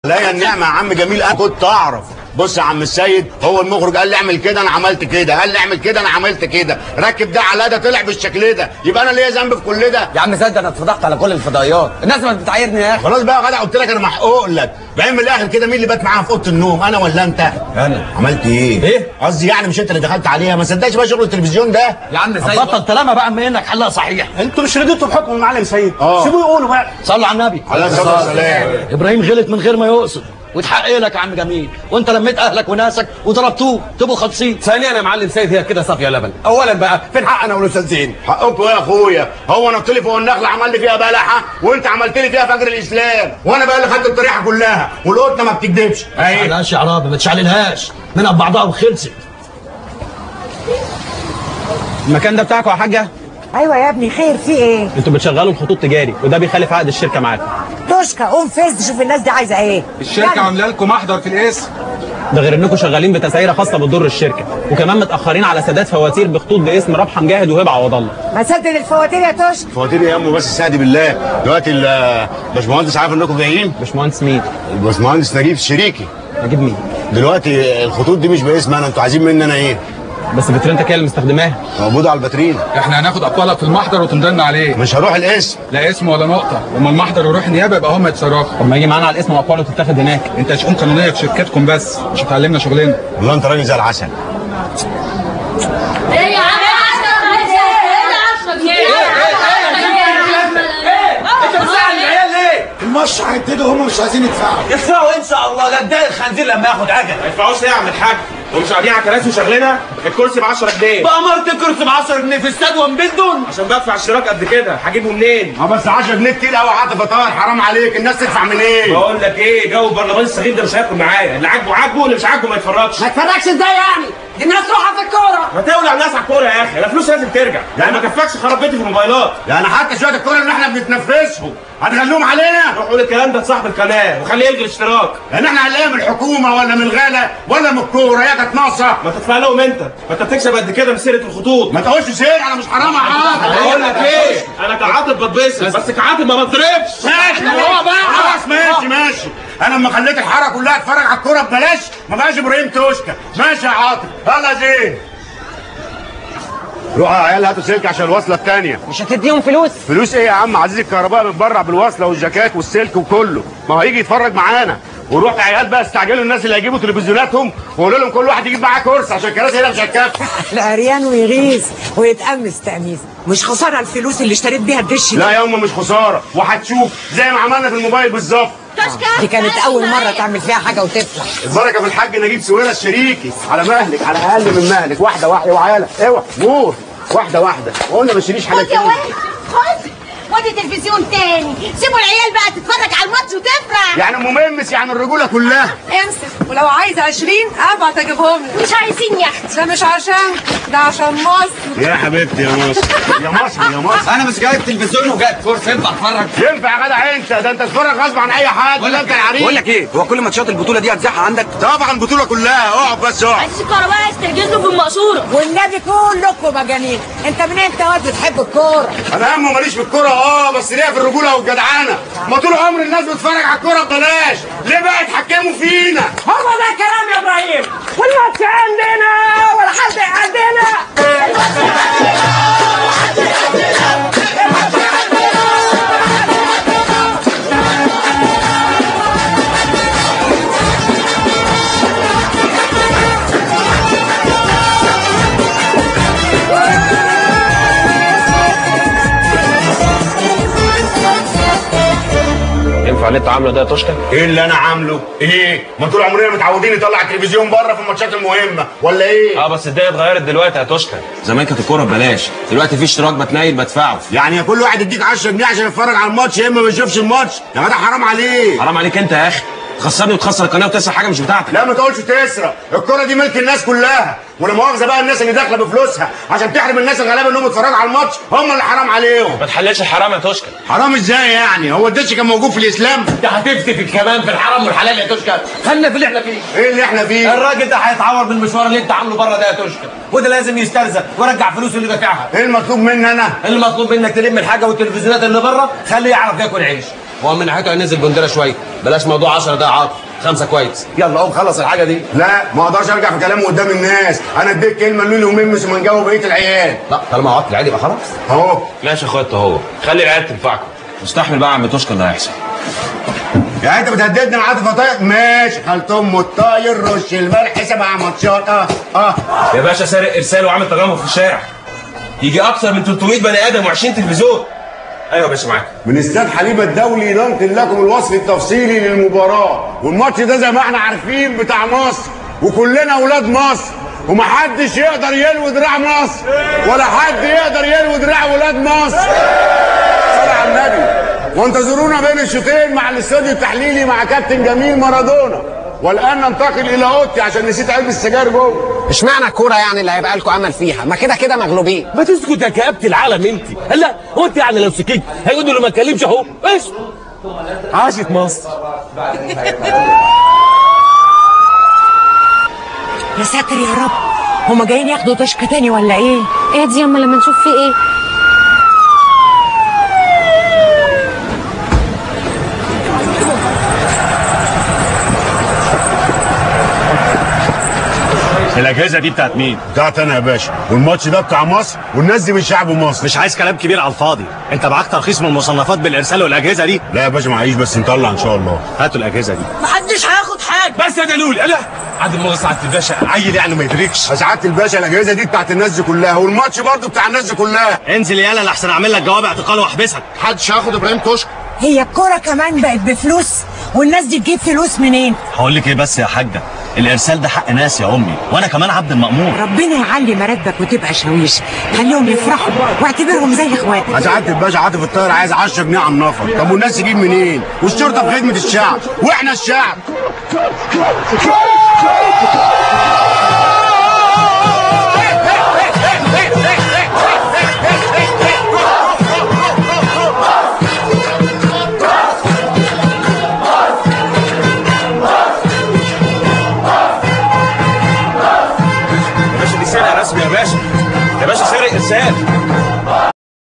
لا يا النعمة يا عم جميل انا كنت اعرف بص يا عم السيد هو المخرج قال لي اعمل كده انا عملت كده قال لي اعمل كده انا عملت كده ركب ده على ده طلع بالشكل ده يبقى انا ليا ذنب في كل ده يا عم صدق انا اتفضحت على كل الفضائيات الناس ما بتعايرني يا اخي خلاص بقى يا جدع قلت لك انا محقوق لك بعدين من الاخر كده مين اللي بات معاها في اوضه النوم انا ولا انت انا عملت ايه إيه؟ قصدي يعني مش انت اللي دخلت عليها ما صدقش بقى شغل التلفزيون ده يا عم سيد بطل كلامه بقى اما انك حلها صحيح انتوا مش رديتوا بحكم المعلم سيد آه. سيبوه يقولوا بقى صلوا على النبي عليه الصلاه والسلام ابراهيم غلط من غير ما يقصد وتحقق لك يا عم جميل وانت لميت اهلك وناسك وضربتوه تبقوا خالصين ثانيا يا معلم سيد هي كده صافيه لبن اولا بقى فين حق انا والاستاذ زين حقكم يا اخويا هو نط لي فوق النخله عمل لي فيها بلحه وانت عملت لي فيها فجر الاسلام وانا بقى اللي خدت الطريحه كلها والقطه ما بتكدبش اهي معلش يا عرابه ما تشعللهاش منها ببعضها وخلصت المكان ده بتاعكم يا حاجه ايوه يا ابني خير في ايه انتوا بتشغلوا الخطوط تجاري وده بيخالف عقد الشركه معاكم توشكا قوم فز شوف الناس دي عايزه ايه الشركة عاملة لكم محضر في الاسم ده غير انكم شغالين بتسعيره خاصه بتضر الشركه وكمان متاخرين على سداد فواتير بخطوط باسم ربحه مجاهد وهبه عوض الله ما سدد الفواتير يا توشكا فواتير يا امه بس استهدي بالله دلوقتي الباشمهندس عارف انكم جايين باشمهندس مين الباشمهندس نجيب شريكي اجيب مين دلوقتي الخطوط دي مش باسم انا انتوا عايزين مني انا ايه بس فكرة انت كده اللي مستخدماها موجوده على الباترين احنا هناخد اقوالك في المحضر وتمضلنا عليه مش هروح الاسم لا اسم ولا نقطة لما المحضر يروح نيابة يبقى هم يتصرفوا طب ما يجي معانا على الاسم واقواله تتاخد هناك انت شؤون قانونية في شركتكم بس مش هتعلمنا شغلنا والله انت راجل زي العسل ايه يا عم 10 جنيه 10 جنيه الماتش هيبتدوا هم مش عايزين يدفعوا يدفعوا ان شاء الله ده ده الخنزير لما ياخد عجل ما يدفعوش ليه يا عم الحاج؟ ومش قاعدين على كراسي وشغلنا الكرسي ب 10 جنيه بأمرت الكرسي ب 10 جنيه في استاد ومبدون عشان بدفع اشتراك قد كده هجيبه منين؟ اه بس 10 جنيه كتير قوي عاطف طاهر حرام عليك الناس تدفع منين بقول لك ايه جو البرلمان الصغير ده مش هياكل معايا اللي عاجبه عاجبه واللي مش عاجبه ما يتفرجش ما تفرجش ازاي يعني دي الناس روحها في الكوره ما تولع الناس على الكوره يا اخي الفلوس لازم ترجع يعني ما كفاكش خراب بيتي في الموبايلات يعني حتى شويه الكوره اللي احنا بنتنفسهم هتخلوهم علينا روح قول الكلام ده لصاحب القناه وخليه يلغي الاشتراك لان احنا هنلاقيها من الحكومه ولا من الغلا ولا من الكوره هي كانت ناقصه ما تدفع لهم انت ما انت بتكسب قد كده من سيره الخطوط ما تقولش سير انا مش حرام يا عاطف بقول لك ايه انا كعاطف بتبسط بس كعاطف ما بضربش ماشي هو بقى خلاص ماشي ماشي انا لما خليت الحاره كلها تتفرج على الكوره ببلاش ما بقاش ابراهيم توشكا ماشي يا عاطف يلا يا زين روح يا عيال هاتوا سلك عشان الوصله الثانيه مش هتديهم فلوس فلوس ايه يا عم عزيز الكهرباء متبرع بالوصله والجاكيت والسلك وكله ما هو هيجي يتفرج معانا وروح يا عيال بقى استعجلوا الناس اللي هيجيبوا تلفزيوناتهم وقولوا لهم كل واحد يجيب معاه كرسي عشان الكراسي هنا مش هتكفي العريان ويغيظ ويتأمس تأميس مش خسارة الفلوس اللي اشتريت بيها الدش لا يا امه مش خساره وهتشوف زي ما عملنا في الموبايل بالظبط دي كانت أول مرة تعمل فيها حاجة وتفلح البركه في الحاج نجيب سويرة الشريكي على مهلك على اقل من مهلك واحده واحده وعيالك اوعى نور واحده واحده وقلنا ما تشيليش حاجه خد يا كده ولد خد خد التلفزيون تاني سيبوا العيال بقى تتفرج على الماتش وتفرح يعني ام ممس يعني الرجوله كلها امسك ولو عايز 20 ابعت اجيبهم لك مش عايزين يا اختي ده مش عشان ده عشان مصر يا حبيبتي يا مصر يا مصر يا مصر انا مش جايب تلفزيون وجايب كرسي ينفع اتفرج ينفع يا جدع انت ده انت تتفرج غصب عن اي حد ولا انت العريس بقول لك ايه هو كل ماتشات البطوله دي هتذاعها عندك طبعا البطوله كلها اقعد بس اقعد عايز الكهرباء يسترجل له في المقصوره والنبي كلكم مجانين انت منين انت واد بتحب الكورة انا همه ماليش في الكوره اه بس ليا في الرجوله والجدعانه ما طول عمر الناس بتتفرج على الكوره ببلاش ليه بقى يتحكموا فينا هو ده كلام يا ابراهيم والماتش عندنا ولا حد عندنا ينفع اللي انت عامله ده يا توشكا؟ ايه اللي انا عامله ايه ما طول عمرنا متعودين نطلع التلفزيون بره في الماتشات المهمه ولا ايه اه بس الدنيا اتغيرت دلوقتي يا توشكا زمان كانت الكوره ببلاش دلوقتي في اشتراك بتنيل بدفعه يعني يا كل واحد يديك 10 جنيه عشان يتفرج على الماتش يا اما ما يشوفش الماتش يا جدع حرام عليك حرام عليك انت يا اخي تخسرني وتخسر القناه وتسرق حاجه مش بتاعتك لا ما تقولش تسرق الكرة دي ملك الناس كلها ولا مؤاخذة بقى الناس اللي داخلة بفلوسها عشان تحرم الناس الغلابة انهم يتفرجوا على الماتش هم اللي حرام عليهم ما تحللش الحرام يا توشكا حرام ازاي يعني هو الدش كان موجود في الاسلام انت هتفتي كمان في الحرام والحلال يا توشكا خلينا في اللي احنا فيه ايه اللي احنا فيه الراجل ده هيتعور بالمشوار اللي انت عامله بره ده يا توشكا وده لازم يسترزق ويرجع فلوسه اللي دافعها ايه المطلوب مني انا المطلوب منك تلم الحاجه والتلفزيونات اللي بره خليه يعرف ياكل عيش هو من ناحيته هينزل بندره شويه بلاش موضوع 10 ده عاطف خمسه كويس يلا قوم خلص الحاجه دي لا ما اقدرش ارجع في كلامه قدام الناس انا اديك كلمه نقول يومين مش من جو بقيه العيال لا طالما عطل العيال يبقى خلاص اهو ماشي يا اخويا هو خلي العيال تنفعكم مستحمل بقى يا عم توشكا اللي هيحصل يعني انت بتهددني عاطف طاير ماشي خالت ام الطاير رش الملح سبع ماتشات اه اه يا باشا سارق ارسال وعامل تجمع في الشارع يجي اكثر من 300 بني ادم و20 تلفزيون ايوه يا باشا معاك من استاد حليب الدولي ننقل لكم الوصف التفصيلي للمباراه والماتش ده زي ما احنا عارفين بتاع مصر وكلنا اولاد مصر ومحدش يقدر يلوي دراع مصر ولا حد يقدر يلوي دراع ولاد مصر صلى على النبي وانتظرونا بين الشوطين مع الاستوديو التحليلي مع كابتن جميل مارادونا والان ننتقل الى اوضتي عشان نسيت علبه السجاير جوه اشمعنى الكوره يعني اللي هيبقى لكم امل فيها ما كده كده مغلوبين ما تسكت يا كابتن العالم انت هلا هو انت يعني لو سكت هيقولوا له ما اتكلمش اهو اسكت عاشت مصر يا ساتر يا رب هما جايين ياخدوا تشكى تاني ولا ايه؟ ايه دي اما لما نشوف في ايه الاجهزه دي بتاعت مين؟ بتاعت انا يا باشا والماتش ده بتاع مصر والناس دي من شعب مصر مش عايز كلام كبير على الفاضي انت معاك ترخيص من المصنفات بالارسال والاجهزه دي لا يا باشا معيش بس نطلع ان شاء الله هاتوا الاجهزه دي محدش هياخد حاجه بس يا دلول لا عادل مغص سعاده الباشا عيل يعني ما يدركش يا سعاده الباشا الاجهزه دي بتاعت الناس دي كلها والماتش برضه بتاع الناس دي كلها انزل يالا لحسن اعمل لك جواب اعتقال واحبسك محدش هياخد ابراهيم توشك هي الكوره كمان بقت بفلوس والناس دي تجيب فلوس منين؟ هقول لك ايه بس يا حاجه الارسال ده حق ناس يا امي وانا كمان عبد المامور ربنا يعلي مراتبك وتبقى شاويش خليهم يفرحوا واعتبرهم زي اخواتك يا سعاده الباشا عاطف الطاير عايز 10 جنيه على النفر طب والناس تجيب منين؟ والشرطه في خدمه الشعب واحنا الشعب يا باشا دي سرقه رسمي يا باشا يا باشا سارق ارسال